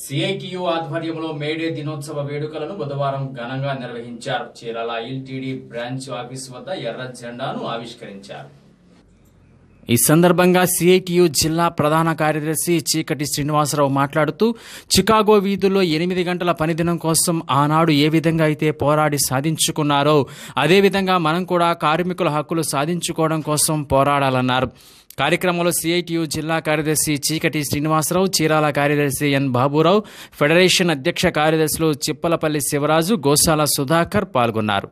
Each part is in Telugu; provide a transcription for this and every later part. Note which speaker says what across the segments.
Speaker 1: సిఐటియు ఆధ్వర్యంలో మేడే దినోత్సవ వేడుకలను బుధవారం ఘనంగా నిర్వహించారు చీరాల ఎల్టీడీ బ్రాంచ్ ఆఫీస్ వద్ద ఎర్ర జెండాను ఆవిష్కరించారు ఈ సందర్భంగా సిఐటియు జిల్లా ప్రధాన కార్యదర్శి చీకటి శ్రీనివాసరావు మాట్లాడుతూ చికాగో వీధుల్లో ఎనిమిది గంటల పనిదినం కోసం ఆనాడు ఏ విధంగా అయితే పోరాడి సాధించుకున్నారో అదేవిధంగా మనం కూడా కార్మికుల హక్కులు సాధించుకోవడం కోసం పోరాడాలన్నారు కార్యక్రమంలో సిఐటియు జిల్లా కార్యదర్శి చీకటి శ్రీనివాసరావు చీరాల కార్యదర్శి ఎన్ బాబురావు ఫెడరేషన్ అధ్యక్ష కార్యదర్శులు చిప్పలపల్లి శివరాజు గోశాల సుధాకర్ పాల్గొన్నారు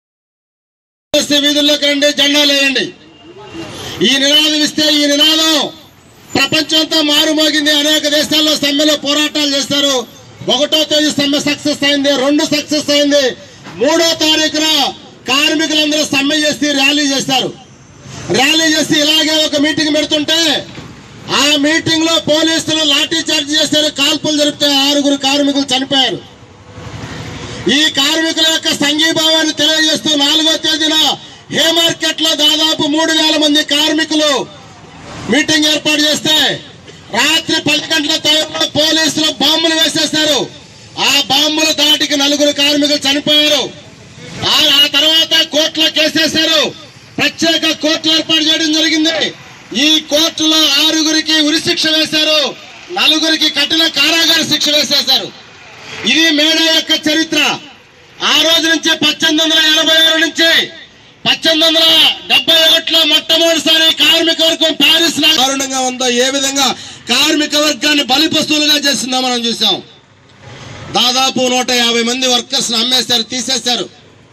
Speaker 2: చేస్తే వీధుల్లోకి రండి జెండాలు వేయండి ఈ నినాదం ఇస్తే ఈ నినాదం ప్రపంచంతో మారుమోగింది అనేక దేశాల్లో సమ్మెలో పోరాటాలు చేస్తారు ఒకటో తేదీ సమ్మె సక్సెస్ అయింది రెండు సక్సెస్ అయింది మూడో తారీఖున కార్మికులందరూ సమ్మె చేసి ర్యాలీ చేస్తారు ర్యాలీ చేసి ఇలాగే ఒక మీటింగ్ పెడుతుంటే ఆ మీటింగ్ లో పోలీసులు లాఠీ చార్జ్ చేశారు కాల్పులు జరిపితే ఆరుగురు కార్మికులు చనిపోయారు ఈ కార్మికుల యొక్క సంఘీభావాన్ని తెలియజేస్తూ నాలుగో తేదీన హే మార్కెట్ లో దాదాపు మూడు వేల మంది కార్మికులు మీటింగ్ ఏర్పాటు చేస్తే రాత్రి పది గంటల టైంలో పోలీసులు బాంబులు వేసేస్తారు ఆ బాంబుల దాటికి నలుగురు కార్మికులు చనిపోయారు ఆ ఆ తర్వాత కోర్టులో కేసేశారు ప్రత్యేక కోర్టు ఏర్పాటు చేయడం జరిగింది ఈ కోర్టులో ఆరుగురికి ఉరిశిక్ష వేశారు నలుగురికి కఠిన కారాగార శిక్ష వేసేశారు ఇది మేడే యొక్క చరిత్ర ఆ రోజు నుంచి పద్దెనిమిది వందల ఎనభై ఆరు నుంచి పద్దెనిమిది వందల డెబ్బై ఒకటిలో మొట్టమొదటిసారి కార్మిక వర్గం ప్యారిస్ లో దారుణంగా ఉందో ఏ విధంగా కార్మిక వర్గాన్ని బలిపస్తులుగా చేసిందో మనం చూసాం దాదాపు నూట యాభై మంది వర్కర్స్ అమ్మేశారు తీసేశారు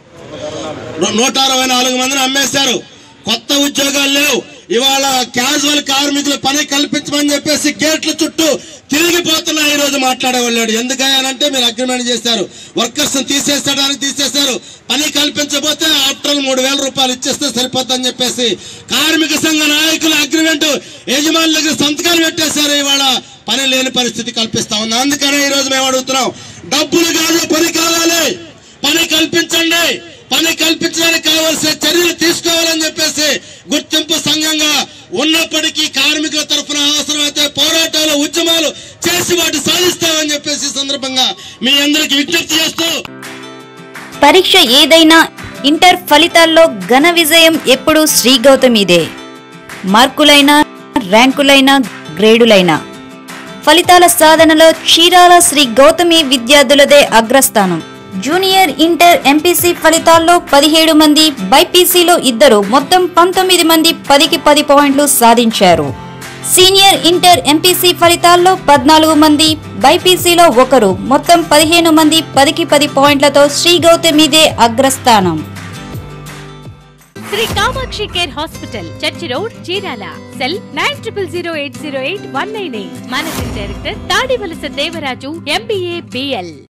Speaker 2: నూట అరవై నాలుగు మందిని అమ్మేశారు కొత్త ఉద్యోగాలు లేవు ఇవాళ క్యాజువల్ కార్మికులు పని కల్పించమని చెప్పేసి గేట్ల చుట్టూ తిరిగిపోతున్నా ఈ రోజు మాట్లాడేవాళ్ళు ఎందుకయ్యానంటే మీరు అగ్రిమెంట్ చేశారు వర్కర్స్ తీసేసడానికి తీసేశారు పని కల్పించబోతే ఆఫ్టర్ మూడు వేల రూపాయలు ఇచ్చేస్తే సరిపోతుందని చెప్పేసి కార్మిక సంఘ నాయకుల అగ్రిమెంట్ యజమానుల దగ్గర సంతకాలు పెట్టేశారు ఇవాళ పని లేని పరిస్థితి కల్పిస్తా ఉంది అందుకనే ఈ రోజు మేము అడుగుతున్నాం డబ్బులు కాదు పని కావాలి పని కల్పించండి పని కల్పించడానికి కావాల్సిన చర్యలు తీసుకోవాలని చెప్పేసి గుర్తింపు సంఘంగా ఉన్నప్పటికీ కార్మికుల తరఫున అవసరమైతే పోరాటాలు ఉద్యమాలు చేసి వాటి సాధిస్తామని చెప్పేసి ఈ సందర్భంగా మీ అందరికి విజ్ఞప్తి చేస్తూ
Speaker 3: పరీక్ష ఏదైనా ఇంటర్ ఫలితాల్లో ఘన విజయం ఎప్పుడూ శ్రీ గౌతమిదే మార్కులైనా ర్యాంకులైనా గ్రేడులైనా ఫలితాల సాధనలో చీరాల శ్రీ గౌతమి విద్యార్థులదే అగ్రస్థానం జూనియర్ ఇంటర్ ఎంపీసీ ఫలితాల్లో పదిహేడు మంది బైపీసీలో ఇద్దరు మొత్తం పంతొమ్మిది మంది పదికి పది పాయింట్లు సాధించారు సీనియర్ ఇంటర్ ఎంపీసీ ఫలితాల్లో పద్నాలుగు మంది బైపీసీలో ఒకరు మొత్తం పదిహేను మంది పదికి పది పాయింట్లతో శ్రీ గౌతమిదే అగ్రస్థానం
Speaker 4: Sri Kamakshi care hospital church road Chirala cell nine triple zero eight zero eight one nine eight managing director Tadivalasa Devaraju MBA BL